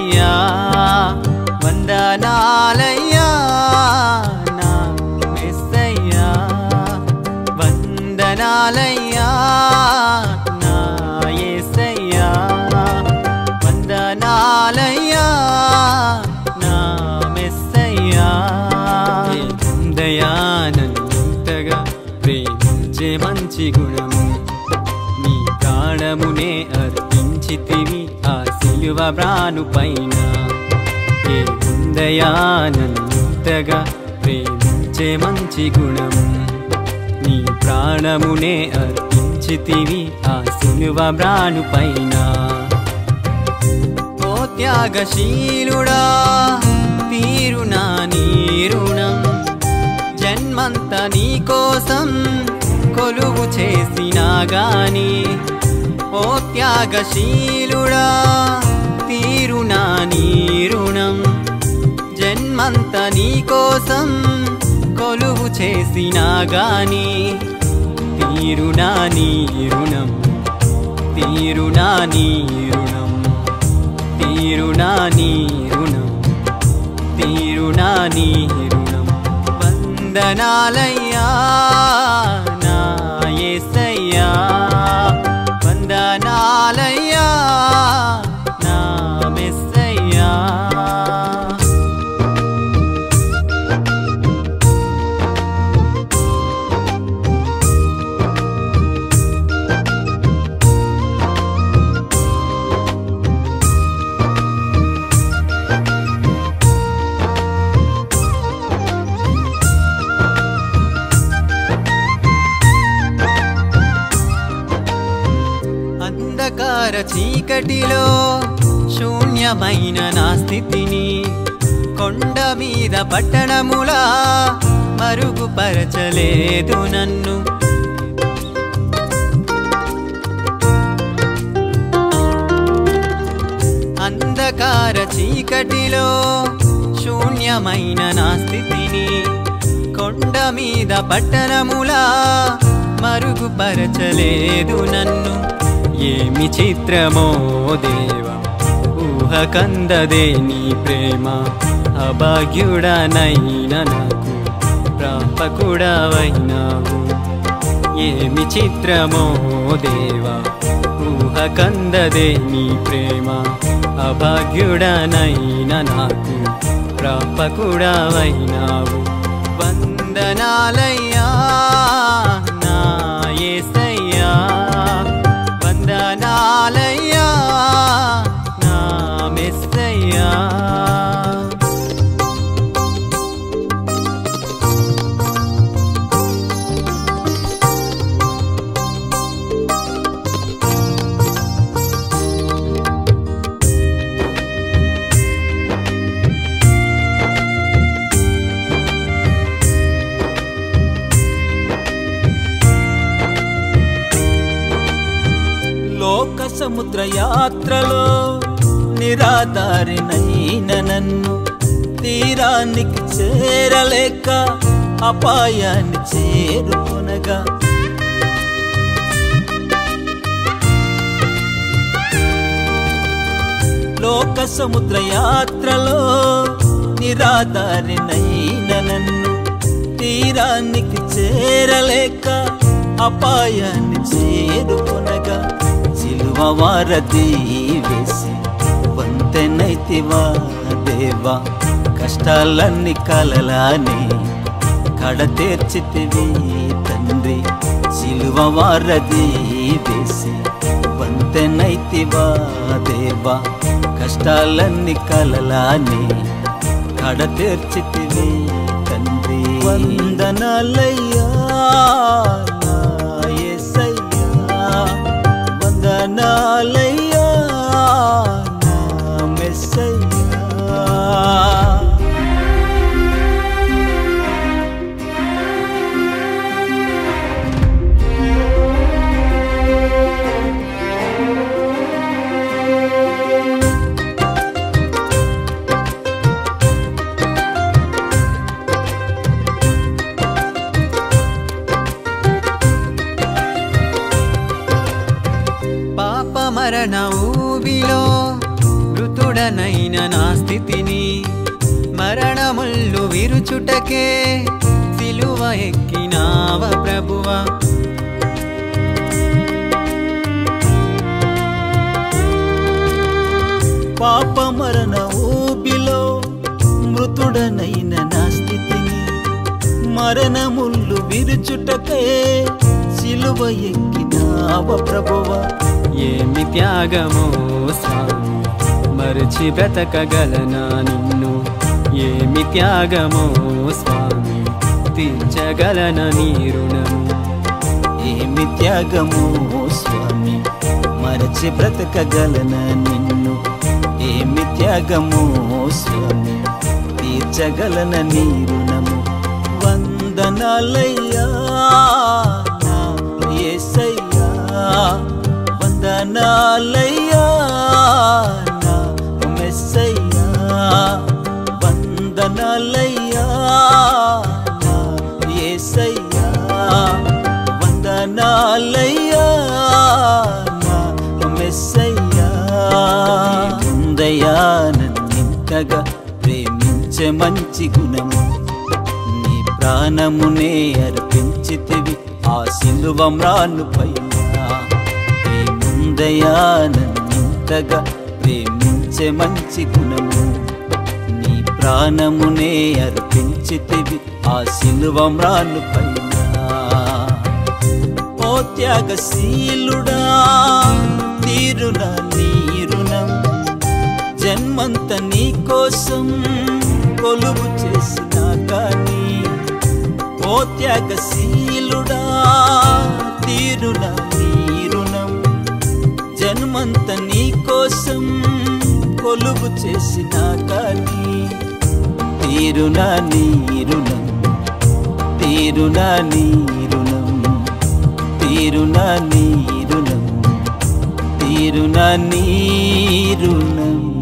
ఏసయ్యా వందనాలయ్యా నా మెస్సయ్యా వందనాలయ్యా నా ఏసయ్యా వందనాలయ్యా నా మెస్సయ్యా దయానంతగా ప్రేమించే మంచి గుణము నీ ప్రాణమునే అర్పించితివి ఆ సిలువ బ్రాను పైన ఏ దయానంతగా ప్రేమించే మంచి గుణము నీ ప్రాణమునే అర్పించితివి ఆ సిలువ బ్రాను పైన ఓ త్యాగశీలుడా తీరునా నీరుణం జన్మంత నీ కోసం కొలువు చేసినా గాని ఓ త్యాగశీలుడా తీరునా నీరుణం జన్మంత నీ కోసం కొలువు చేసినా గాని తీరునా నీరుణం తీరునా నీరుణం తీరునా నీరుణం తీరునా నీరుణం వందనాలయ్యా నా యేసయ్యా వందనాలయ్యా నా మెస్సయ్యా అంధకార చీకటిలో శూన్యమైన నా స్థితిని కొండ మీద పట్టణములా మరుగుపరచలేదు నన్ను అంధకార చీకటిలో శూన్యమైన నా స్థితిని కొండ మీద పట్టణములా మరుగుపరచలేదు నన్ను ఏమి చిత్రమో దేవా ఊహ కందదే నీ ప్రేమ అభాగ్యుడనైన నాకు ప్రాపకుడవైనావు ఏమి చిత్రమో దేవా ఊహ కందదే నీ ప్రేమ అభాగ్యుడనైన నాకు ప్రాపకుడవైనావు వందనాలయ్యా నా యేసయ్యా వందనాలయ్యా నా మెస్సయ్యా లోక సముద్ర యాత్రలో నిరాధారినైన నన్ను తీరానికి చేరలేక అపాయాన్ని చేరుకొనగా లోక సముద్ర యాత్రలో నిరాధారినైన నన్ను తీరానికి చేరలేక అపాయాన్ని చేరుకొనగా సిలువ వారధి వేసి వంతెనైతివా దేవా కష్టాలన్నీ కలలానే కడ తీర్చితివి తండ్రి సిలువ వారధి వేసి వంతెనైతివా దేవా కష్టాలన్నీ కలలానే కడ తీర్చితివి తండ్రి వందనాలయ్యా నా యేసయ్యా వందనాలయ్యా నా మెస్సయ్యా పాప మరణ మృతుడనైన నా స్థితిని మరణముళ్ళు విరుచుటకే సిలువ ఎక్కినావ ప్రభువా పాప మరణ ఊబిలో మృతుడనైన నా స్థితిని మరణముళ్ళు విరుచుటకే సిలువ ఎక్కినావ ప్రభువా ఏమి త్యాగమో స్వామి మరచి బ్రతకగలనా నిన్ను ఏమి త్యాగమో స్వామి తీర్చగలన నీ రుణము ఏమి త్యాగము స్వామి మరచి బ్రతకగలన నిన్ను ఏమి త్యాగము స్వామి తీర్చగలన నీ రుణము వందనాలయ్యా నా యేసయ్యా వందనాలయ్యా నా మెస్సయ్యా వందనాలయ్యా నా యేసయ్యా వందనాలయ్యా నా మెస్సయ్యా ఉందయ్యా నన్నింతగా ప్రేమించే మంచి గుణము నీ ప్రాణమునే అర్పించితివి ఆ సిలువ మ్రాను పైన ముందయా నన్నింతగా ప్రేమించే మంచి గుణము నీ ప్రాణమునే అర్పించితివి ఆ సిలువ మ్రాను పైన ఓ త్యాగశీలుడా తీరున నీరుణం జన్మంత నీ కోసం కొలువు చేసిన కానీ ఓ త్యాగశీలుడా తీరున నీరుణం జన్మంత నీ కోసం కొలువు చేసిన కానీ తీరున నీరుణం తీరున నీరుణం తీరున నీరుణం తీరున నీరుణం